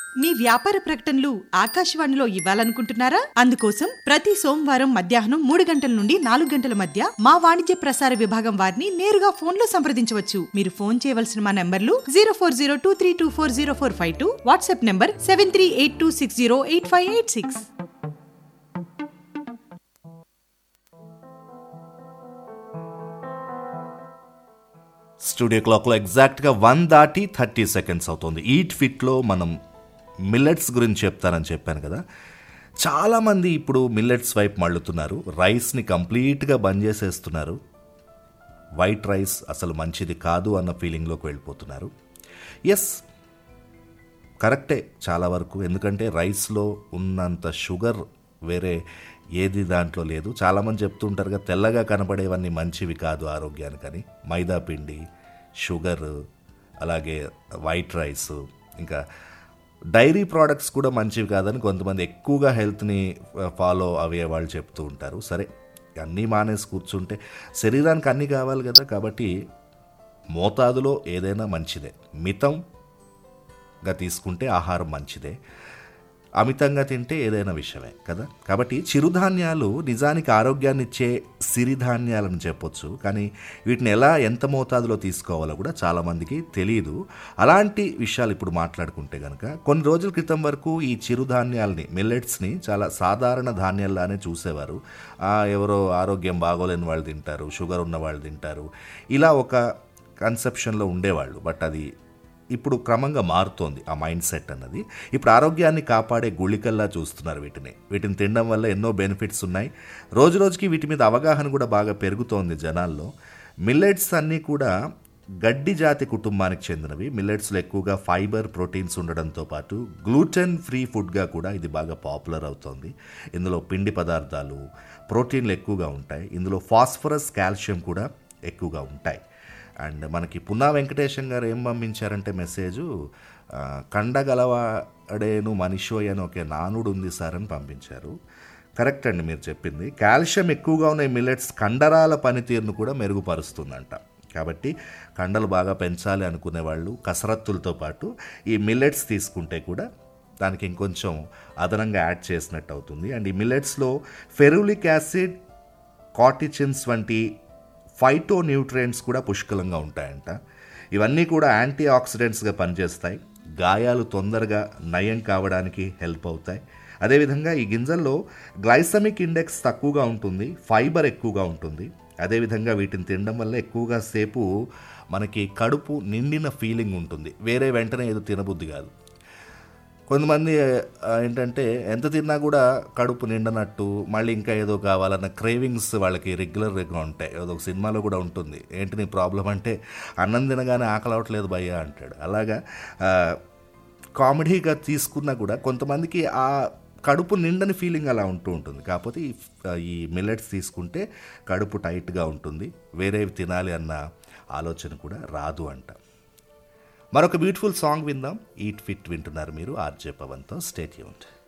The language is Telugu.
మీ వ్యాపార ప్రకటనలు ఆకాశవాణిలో ఇవ్వాలనుకుంటున్నారా అందుకోసం ప్రతి సోమవారం మధ్యాహ్నం మూడు గంటల నుండి నాలుగు గంటల మధ్య మా వాణిజ్య ప్రసార విభాగం వారిని నేరుగా ఫోన్ లో సంప్రదించవచ్చు మీరు ఫోన్ చేయవలసిన మా నంబర్లు zero four zero two three two four zero four five two WhatsApp number seven three eight two six zero eight five eight six studio క్లాక్లో ఎగ్జాక్ట్గా వన్ దాటి థర్టీ సెకండ్స్ అవుతుంది ఈట్ ఫిట్లో మనం మిల్లెట్స్ గురించి చెప్తానని చెప్పాను కదా చాలామంది ఇప్పుడు మిల్లెట్స్ వైపు మళ్ళుతున్నారు రైస్ని కంప్లీట్గా బంద్ చేసేస్తున్నారు వైట్ రైస్ అసలు మంచిది కాదు అన్న ఫీలింగ్లోకి వెళ్ళిపోతున్నారు ఎస్ కరెక్టే చాలా వరకు ఎందుకంటే రైస్లో ఉన్నంత షుగర్ వేరే ఏది దాంట్లో లేదు చాలామంది చెప్తుంటారు కదా తెల్లగా కనబడేవన్నీ మంచివి కాదు ఆరోగ్యానికని మైదా పిండి షుగర్ అలాగే వైట్ రైస్ ఇంకా డైరీ ప్రోడక్ట్స్ కూడా మంచివి కాదని కొంతమంది ఎక్కువగా హెల్త్ని ఫాలో అయ్యే వాళ్ళు చెప్తూ ఉంటారు సరే అన్నీ మానేసి కూర్చుంటే శరీరానికి అన్నీ కావాలి కదా కాబట్టి మోతాదులో ఏదైనా మంచిదే మితంగా తీసుకుంటే ఆహారం మంచిదే అమితంగా తింటే ఏదైనా విషయమే కదా కాబట్టి చిరుధాన్యాలు నిజానికి ఆరోగ్యాన్ని ఇచ్చే సిరిధాన్యాలని చెప్పొచ్చు కానీ వీటిని ఎలా ఎంత మోతాదులో తీసుకోవాలో కూడా చాలామందికి తెలియదు అలాంటి విషయాలు ఇప్పుడు మాట్లాడుకుంటే కనుక కొన్ని రోజుల క్రితం వరకు ఈ చిరుధాన్యాలని మిల్లెట్స్ని చాలా సాధారణ ధాన్యాల్లానే చూసేవారు ఆ, ఎవరో ఆరోగ్యం బాగోలేని వాళ్ళు తింటారు షుగర్ ఉన్న వాళ్ళు తింటారు ఇలా ఒక కన్సెప్షన్లో ఉండేవాళ్ళు బట్ అది ఇప్పుడు క్రమంగా మారుతోంది ఆ మైండ్ సెట్ అన్నది ఇప్పుడు ఆరోగ్యాన్ని కాపాడే గుళికల్లా చూస్తున్నారు వీటిని వీటిని తినడం వల్ల ఎన్నో బెనిఫిట్స్ ఉన్నాయి రోజు రోజుకి వీటి మీద అవగాహన కూడా బాగా పెరుగుతోంది జనాల్లో మిల్లెట్స్ అన్నీ కూడా గడ్డి జాతి కుటుంబానికి చెందినవి మిల్లెట్స్లో ఎక్కువగా ఫైబర్ ప్రోటీన్స్ ఉండడంతో పాటు గ్లూటెన్ ఫ్రీ ఫుడ్గా కూడా ఇది బాగా పాపులర్ అవుతోంది ఇందులో పిండి పదార్థాలు ప్రోటీన్లు ఎక్కువగా ఉంటాయి ఇందులో ఫాస్ఫరస్ కాల్షియం కూడా ఎక్కువగా ఉంటాయి అండ్ మనకి పున్నా వెంకటేశం గారు ఏం పంపించారంటే మెసేజు ఆ, కండగలవాడేను మనిషోయ్ అని ఒక నానుడు ఉంది సార్ అని పంపించారు కరెక్ట్ అండి మీరు చెప్పింది కాల్షియం ఎక్కువగా ఉన్న ఈ మిల్లెట్స్ కండరాల పనితీరును కూడా మెరుగుపరుస్తుందంట కాబట్టి కండలు బాగా పెంచాలి అనుకునే వాళ్ళు కసరత్తులతో పాటు ఈ మిల్లెట్స్ తీసుకుంటే కూడా దానికి ఇంకొంచెం అదనంగా యాడ్ చేసినట్టు అవుతుంది అండ్ ఈ మిల్లెట్స్లో ఫెరులిక్ యాసిడ్ కాటిచిన్స్ వంటి ఫైటో న్యూట్రియంట్స్ కూడా పుష్కలంగా ఉంటాయంట ఇవన్నీ కూడా యాంటీ ఆక్సిడెంట్స్గా పనిచేస్తాయి గాయాలు తొందరగా నయం కావడానికి హెల్ప్ అవుతాయి అదేవిధంగా ఈ గింజల్లో గ్లైసమిక్ ఇండెక్స్ తక్కువగా ఉంటుంది ఫైబర్ ఎక్కువగా ఉంటుంది అదేవిధంగా వీటిని తినడం వల్ల ఎక్కువగా సేపు మనకి కడుపు నిండిన ఫీలింగ్ ఉంటుంది వేరే వెంటనే ఏదో తినబుద్ధి కాదు కొంతమంది ఆ, ఏంటంటే ఎంత తిన్నా కూడా కడుపు నిండనట్టు మళ్ళీ ఇంకా ఏదో కావాలన్న క్రేవింగ్స్ వాళ్ళకి రెగ్యులర్గా ఉంటాయి ఏదో ఒక సినిమాలో కూడా ఉంటుంది ఏంటి నీ ప్రాబ్లం అంటే అన్నం తినగానే ఆకలి అవ్వట్లేదు భయ్యా అంటాడు అలాగా ఆ, కామెడీగా తీసుకున్నా కూడా కొంతమందికి ఆ కడుపు నిండని ఫీలింగ్ అలా ఉంటూ ఉంటుంది కాకపోతే ఈ ఈ మిల్లెట్స్ తీసుకుంటే కడుపు టైట్గా ఉంటుంది వేరేవి తినాలి అన్న ఆలోచన కూడా రాదు అంట మరొక బ్యూటిఫుల్ సాంగ్ విందాం ఈట్ ఫిట్ వింటున్నారు మీరు ఆర్జే పవన్తో స్టేట్ యూంట్